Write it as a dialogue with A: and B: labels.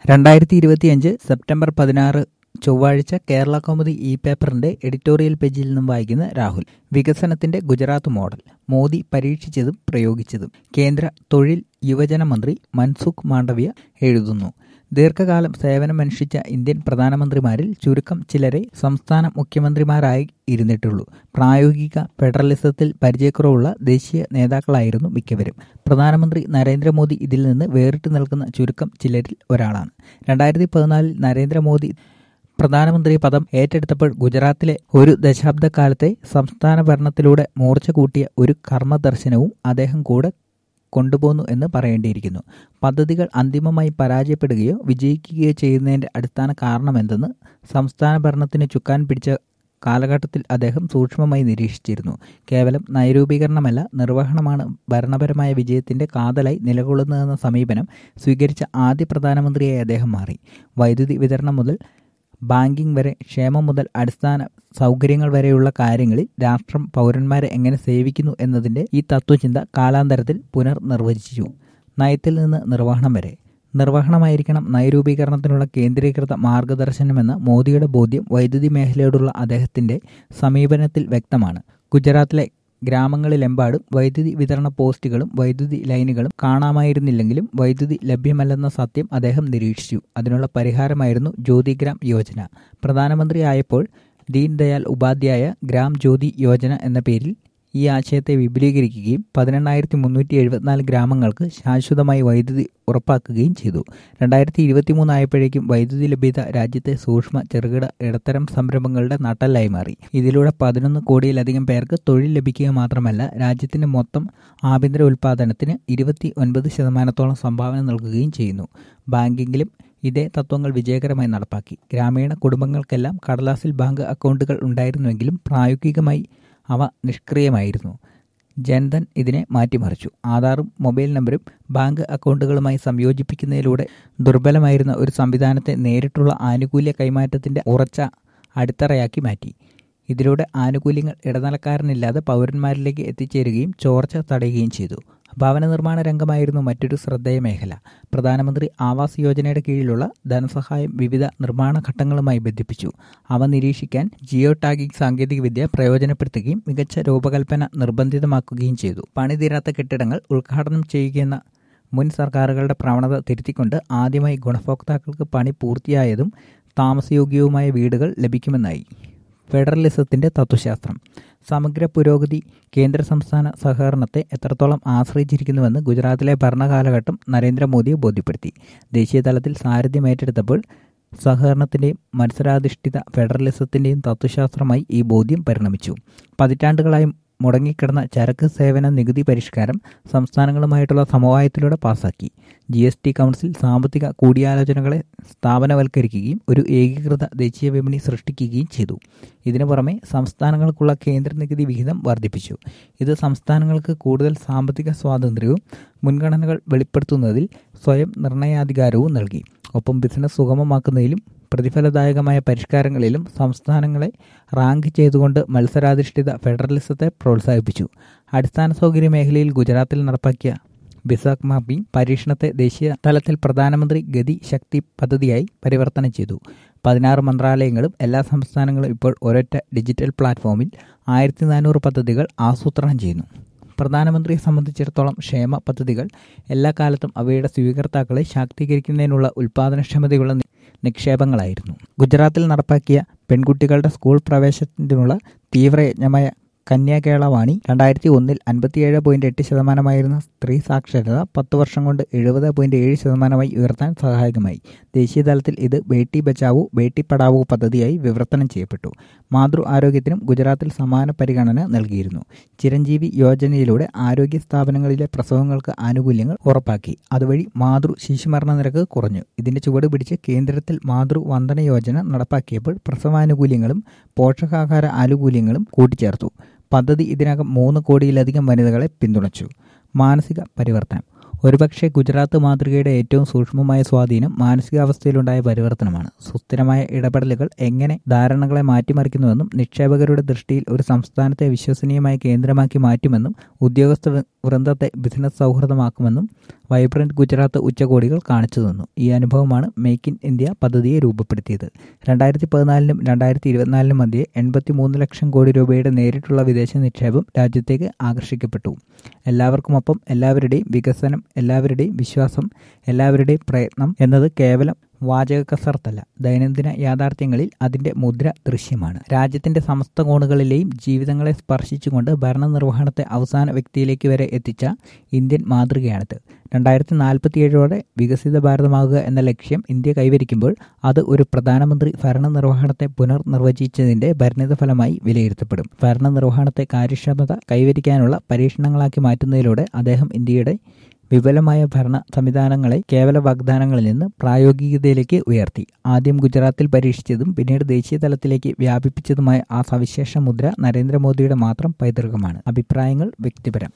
A: രണ്ടായിരത്തി ഇരുപത്തിയഞ്ച് സെപ്റ്റംബർ പതിനാറ് ചൊവ്വാഴ്ച കേരള കൗമുദി ഇ പേപ്പറിന്റെ എഡിറ്റോറിയൽ പേജിൽ നിന്നും വായിക്കുന്ന രാഹുൽ വികസനത്തിന്റെ ഗുജറാത്ത് മോഡൽ മോദി പരീക്ഷിച്ചതും പ്രയോഗിച്ചതും കേന്ദ്ര തൊഴിൽ യുവജന മന്ത്രി മൻസുഖ് മാണ്ഡവ്യ എഴുതുന്നു ദീർഘകാലം സേവനമനുഷ്ഠിച്ച ഇന്ത്യൻ പ്രധാനമന്ത്രിമാരിൽ ചുരുക്കം ചിലരെ സംസ്ഥാന മുഖ്യമന്ത്രിമാരായി ഇരുന്നിട്ടുള്ളൂ പ്രായോഗിക ഫെഡറലിസത്തിൽ പരിചയക്കുറവുള്ള ദേശീയ നേതാക്കളായിരുന്നു മിക്കവരും പ്രധാനമന്ത്രി നരേന്ദ്രമോദി ഇതിൽ നിന്ന് വേറിട്ട് നിൽക്കുന്ന ചുരുക്കം ചിലരിൽ ഒരാളാണ് രണ്ടായിരത്തി പതിനാലിൽ നരേന്ദ്രമോദി പ്രധാനമന്ത്രി പദം ഏറ്റെടുത്തപ്പോൾ ഗുജറാത്തിലെ ഒരു ദശാബ്ദക്കാലത്തെ സംസ്ഥാന ഭരണത്തിലൂടെ മൂർച്ച കൂട്ടിയ ഒരു കർമ്മദർശനവും അദ്ദേഹം കൂടെ കൊണ്ടുപോന്നു എന്ന് പറയേണ്ടിയിരിക്കുന്നു പദ്ധതികൾ അന്തിമമായി പരാജയപ്പെടുകയോ വിജയിക്കുകയോ ചെയ്യുന്നതിന്റെ അടിസ്ഥാന കാരണമെന്തെന്ന് സംസ്ഥാന ഭരണത്തിന് ചുക്കാൻ പിടിച്ച കാലഘട്ടത്തിൽ അദ്ദേഹം സൂക്ഷ്മമായി നിരീക്ഷിച്ചിരുന്നു കേവലം നൈരൂപീകരണമല്ല നിർവഹണമാണ് ഭരണപരമായ വിജയത്തിന്റെ കാതലായി നിലകൊള്ളുന്നതെന്ന സമീപനം സ്വീകരിച്ച ആദ്യ പ്രധാനമന്ത്രിയായി അദ്ദേഹം മാറി വൈദ്യുതി വിതരണം മുതൽ ബാങ്കിംഗ് വരെ ക്ഷേമം മുതൽ അടിസ്ഥാന സൗകര്യങ്ങൾ വരെയുള്ള കാര്യങ്ങളിൽ രാഷ്ട്രം പൗരന്മാരെ എങ്ങനെ സേവിക്കുന്നു എന്നതിന്റെ ഈ തത്വചിന്ത കാലാന്തരത്തിൽ പുനർനിർവചിച്ചു നയത്തിൽ നിന്ന് നിർവഹണം വരെ നിർവഹണമായിരിക്കണം നയരൂപീകരണത്തിനുള്ള കേന്ദ്രീകൃത മാർഗദർശനമെന്ന മോദിയുടെ ബോധ്യം വൈദ്യുതി മേഖലയോടുള്ള അദ്ദേഹത്തിന്റെ സമീപനത്തിൽ വ്യക്തമാണ് ഗുജറാത്തിലെ ഗ്രാമങ്ങളിലെമ്പാടും വൈദ്യുതി വിതരണ പോസ്റ്റുകളും വൈദ്യുതി ലൈനുകളും കാണാമായിരുന്നില്ലെങ്കിലും വൈദ്യുതി ലഭ്യമല്ലെന്ന സത്യം അദ്ദേഹം നിരീക്ഷിച്ചു അതിനുള്ള പരിഹാരമായിരുന്നു ജ്യോതിഗ്രാം യോജന പ്രധാനമന്ത്രിയായപ്പോൾ ദീൻ ദയാൽ ഉപാധ്യായ ഗ്രാം ജ്യോതി യോജന എന്ന പേരിൽ ഈ ആശയത്തെ വിപുലീകരിക്കുകയും പതിനെണ്ണായിരത്തി മുന്നൂറ്റി എഴുപത്തിനാല് ഗ്രാമങ്ങൾക്ക് ശാശ്വതമായി വൈദ്യുതി ഉറപ്പാക്കുകയും ചെയ്തു രണ്ടായിരത്തി ഇരുപത്തിമൂന്ന് ആയപ്പോഴേക്കും വൈദ്യുതി ലഭ്യത രാജ്യത്തെ സൂക്ഷ്മ ചെറുകിട ഇടത്തരം സംരംഭങ്ങളുടെ നട്ടലായി മാറി ഇതിലൂടെ പതിനൊന്ന് കോടിയിലധികം പേർക്ക് തൊഴിൽ ലഭിക്കുക മാത്രമല്ല രാജ്യത്തിന്റെ മൊത്തം ആഭ്യന്തര ഉൽപാദനത്തിന് ഇരുപത്തി ഒൻപത് ശതമാനത്തോളം സംഭാവന നൽകുകയും ചെയ്യുന്നു ബാങ്കിങ്ങിലും ഇതേ തത്വങ്ങൾ വിജയകരമായി നടപ്പാക്കി ഗ്രാമീണ കുടുംബങ്ങൾക്കെല്ലാം കടലാസിൽ ബാങ്ക് അക്കൗണ്ടുകൾ ഉണ്ടായിരുന്നുവെങ്കിലും പ്രായോഗികമായി അവ നിഷ്ക്രിയമായിരുന്നു ജൻധൻ ഇതിനെ മാറ്റിമറിച്ചു ആധാറും മൊബൈൽ നമ്പരും ബാങ്ക് അക്കൗണ്ടുകളുമായി സംയോജിപ്പിക്കുന്നതിലൂടെ ദുർബലമായിരുന്ന ഒരു സംവിധാനത്തെ നേരിട്ടുള്ള ആനുകൂല്യ കൈമാറ്റത്തിന്റെ ഉറച്ച അടിത്തറയാക്കി മാറ്റി ഇതിലൂടെ ആനുകൂല്യങ്ങൾ ഇടനിലക്കാരനില്ലാതെ പൗരന്മാരിലേക്ക് എത്തിച്ചേരുകയും ചോർച്ച തടയുകയും ചെയ്തു ഭവന നിർമ്മാണ രംഗമായിരുന്നു മറ്റൊരു ശ്രദ്ധേയ മേഖല പ്രധാനമന്ത്രി ആവാസ് യോജനയുടെ കീഴിലുള്ള ധനസഹായം വിവിധ നിർമ്മാണ ഘട്ടങ്ങളുമായി ബന്ധിപ്പിച്ചു അവ നിരീക്ഷിക്കാൻ ജിയോ ടാഗിംഗ് സാങ്കേതികവിദ്യ പ്രയോജനപ്പെടുത്തുകയും മികച്ച രൂപകൽപ്പന നിർബന്ധിതമാക്കുകയും ചെയ്തു പണിതീരാത്ത കെട്ടിടങ്ങൾ ഉദ്ഘാടനം ചെയ്യുകയെന്ന മുൻ സർക്കാരുകളുടെ പ്രവണത തിരുത്തിക്കൊണ്ട് ആദ്യമായി ഗുണഭോക്താക്കൾക്ക് പണി പൂർത്തിയായതും താമസയോഗ്യവുമായ വീടുകൾ ലഭിക്കുമെന്നായി ഫെഡറലിസത്തിന്റെ തത്വശാസ്ത്രം സമഗ്ര പുരോഗതി കേന്ദ്ര സംസ്ഥാന സഹകരണത്തെ എത്രത്തോളം ആശ്രയിച്ചിരിക്കുന്നുവെന്ന് ഗുജറാത്തിലെ ഭരണകാലഘട്ടം നരേന്ദ്രമോദിയെ ബോധ്യപ്പെടുത്തി ദേശീയ തലത്തിൽ സാരഥ്യം ഏറ്റെടുത്തപ്പോൾ സഹകരണത്തിന്റെയും മത്സരാധിഷ്ഠിത ഫെഡറലിസത്തിന്റെയും തത്വശാസ്ത്രമായി ഈ ബോധ്യം പരിണമിച്ചു പതിറ്റാണ്ടുകളായി മുടങ്ങിക്കിടന്ന ചരക്ക് സേവന നികുതി പരിഷ്കാരം സംസ്ഥാനങ്ങളുമായിട്ടുള്ള സമവായത്തിലൂടെ പാസാക്കി ജി എസ് ടി കൗൺസിൽ സാമ്പത്തിക കൂടിയാലോചനകളെ സ്ഥാപനവൽക്കരിക്കുകയും ഒരു ഏകീകൃത ദേശീയ വിപണി സൃഷ്ടിക്കുകയും ചെയ്തു ഇതിനു പുറമെ സംസ്ഥാനങ്ങൾക്കുള്ള കേന്ദ്ര നികുതി വിഹിതം വർദ്ധിപ്പിച്ചു ഇത് സംസ്ഥാനങ്ങൾക്ക് കൂടുതൽ സാമ്പത്തിക സ്വാതന്ത്ര്യവും മുൻഗണനകൾ വെളിപ്പെടുത്തുന്നതിൽ സ്വയം നിർണയാധികാരവും നൽകി ഒപ്പം ബിസിനസ് സുഗമമാക്കുന്നതിലും പ്രതിഫലദായകമായ പരിഷ്കാരങ്ങളിലും സംസ്ഥാനങ്ങളെ റാങ്ക് ചെയ്തുകൊണ്ട് മത്സരാധിഷ്ഠിത ഫെഡറലിസത്തെ പ്രോത്സാഹിപ്പിച്ചു അടിസ്ഥാന സൗകര്യ മേഖലയിൽ ഗുജറാത്തിൽ നടപ്പാക്കിയ ബിസാക് മാപ്പിംഗ് പരീക്ഷണത്തെ ദേശീയ തലത്തിൽ പ്രധാനമന്ത്രി ഗതി ശക്തി പദ്ധതിയായി പരിവർത്തനം ചെയ്തു പതിനാറ് മന്ത്രാലയങ്ങളും എല്ലാ സംസ്ഥാനങ്ങളും ഇപ്പോൾ ഒരൊറ്റ ഡിജിറ്റൽ പ്ലാറ്റ്ഫോമിൽ ആയിരത്തി നാനൂറ് പദ്ധതികൾ ആസൂത്രണം ചെയ്യുന്നു പ്രധാനമന്ത്രിയെ സംബന്ധിച്ചിടത്തോളം ക്ഷേമ പദ്ധതികൾ എല്ലാ കാലത്തും അവയുടെ സ്വീകർത്താക്കളെ ശാക്തീകരിക്കുന്നതിനുള്ള ഉൽപാദനക്ഷമതയുള്ള നിക്ഷേപങ്ങളായിരുന്നു ഗുജറാത്തിൽ നടപ്പാക്കിയ പെൺകുട്ടികളുടെ സ്കൂൾ പ്രവേശനത്തിനുള്ള തീവ്രയജ്ഞമായ കന്യാകേളവാണി രണ്ടായിരത്തി ഒന്നിൽ അൻപത്തിയേഴ് പോയിന്റ് എട്ട് ശതമാനമായിരുന്ന സ്ത്രീ സാക്ഷരത പത്ത് വർഷം കൊണ്ട് എഴുപത് പോയിന്റ് ഏഴ് ശതമാനമായി ഉയർത്താൻ സഹായകമായി ദേശീയതലത്തിൽ ഇത് ബേട്ടി ബച്ചാവോ ബേട്ടി പഠാവോ പദ്ധതിയായി വിവർത്തനം ചെയ്യപ്പെട്ടു മാതൃ ആരോഗ്യത്തിനും ഗുജറാത്തിൽ സമാന പരിഗണന നൽകിയിരുന്നു ചിരഞ്ജീവി യോജനയിലൂടെ ആരോഗ്യ സ്ഥാപനങ്ങളിലെ പ്രസവങ്ങൾക്ക് ആനുകൂല്യങ്ങൾ ഉറപ്പാക്കി അതുവഴി മാതൃ ശിശുമരണ നിരക്ക് കുറഞ്ഞു ഇതിന്റെ ചുവട് പിടിച്ച് കേന്ദ്രത്തിൽ മാതൃ വന്ദന യോജന നടപ്പാക്കിയപ്പോൾ പ്രസവാനുകൂല്യങ്ങളും പോഷകാഹാര ആനുകൂല്യങ്ങളും കൂട്ടിച്ചേർത്തു പദ്ധതി ഇതിനകം മൂന്ന് കോടിയിലധികം വനിതകളെ പിന്തുണച്ചു മാനസിക പരിവർത്തനം ഒരുപക്ഷെ ഗുജറാത്ത് മാതൃകയുടെ ഏറ്റവും സൂക്ഷ്മമായ സ്വാധീനം മാനസികാവസ്ഥയിലുണ്ടായ പരിവർത്തനമാണ് സുസ്ഥിരമായ ഇടപെടലുകൾ എങ്ങനെ ധാരണകളെ മാറ്റിമറിക്കുന്നുവെന്നും നിക്ഷേപകരുടെ ദൃഷ്ടിയിൽ ഒരു സംസ്ഥാനത്തെ വിശ്വസനീയമായ കേന്ദ്രമാക്കി മാറ്റുമെന്നും ഉദ്യോഗസ്ഥ വൃന്ദത്തെ ബിസിനസ് സൗഹൃദമാക്കുമെന്നും വൈബ്രന്റ് ഗുജറാത്ത് ഉച്ചകോടികൾ കാണിച്ചു തന്നു ഈ അനുഭവമാണ് മേക്ക് ഇൻ ഇന്ത്യ പദ്ധതിയെ രൂപപ്പെടുത്തിയത് രണ്ടായിരത്തി പതിനാലിനും രണ്ടായിരത്തി ഇരുപത്തിനാലിനും മധ്യേ എൺപത്തി മൂന്ന് ലക്ഷം കോടി രൂപയുടെ നേരിട്ടുള്ള വിദേശ നിക്ഷേപം രാജ്യത്തേക്ക് ആകർഷിക്കപ്പെട്ടു എല്ലാവർക്കുമൊപ്പം എല്ലാവരുടെയും വികസനം എല്ലാവരുടെയും വിശ്വാസം എല്ലാവരുടെയും പ്രയത്നം എന്നത് കേവലം വാചക കസർത്തല്ല ദൈനംദിന യാഥാർത്ഥ്യങ്ങളിൽ അതിന്റെ മുദ്ര ദൃശ്യമാണ് രാജ്യത്തിന്റെ സമസ്ത കോണുകളിലെയും ജീവിതങ്ങളെ സ്പർശിച്ചുകൊണ്ട് ഭരണനിർവഹണത്തെ അവസാന വ്യക്തിയിലേക്ക് വരെ എത്തിച്ച ഇന്ത്യൻ മാതൃകയാണിത് രണ്ടായിരത്തി നാൽപ്പത്തിയേഴോടെ വികസിത ഭാരതമാകുക എന്ന ലക്ഷ്യം ഇന്ത്യ കൈവരിക്കുമ്പോൾ അത് ഒരു പ്രധാനമന്ത്രി ഭരണനിർവഹണത്തെ പുനർനിർവചിച്ചതിന്റെ പരിണിതഫലമായി വിലയിരുത്തപ്പെടും ഭരണനിർവഹണത്തെ കാര്യക്ഷമത കൈവരിക്കാനുള്ള പരീക്ഷണങ്ങളാക്കി മാറ്റുന്നതിലൂടെ അദ്ദേഹം ഇന്ത്യയുടെ വിപുലമായ ഭരണ സംവിധാനങ്ങളെ കേവല വാഗ്ദാനങ്ങളിൽ നിന്ന് പ്രായോഗികതയിലേക്ക് ഉയർത്തി ആദ്യം ഗുജറാത്തിൽ പരീക്ഷിച്ചതും പിന്നീട് ദേശീയ തലത്തിലേക്ക് വ്യാപിപ്പിച്ചതുമായ ആ സവിശേഷ മുദ്ര നരേന്ദ്രമോദിയുടെ മാത്രം പൈതൃകമാണ് അഭിപ്രായങ്ങൾ വ്യക്തിപരം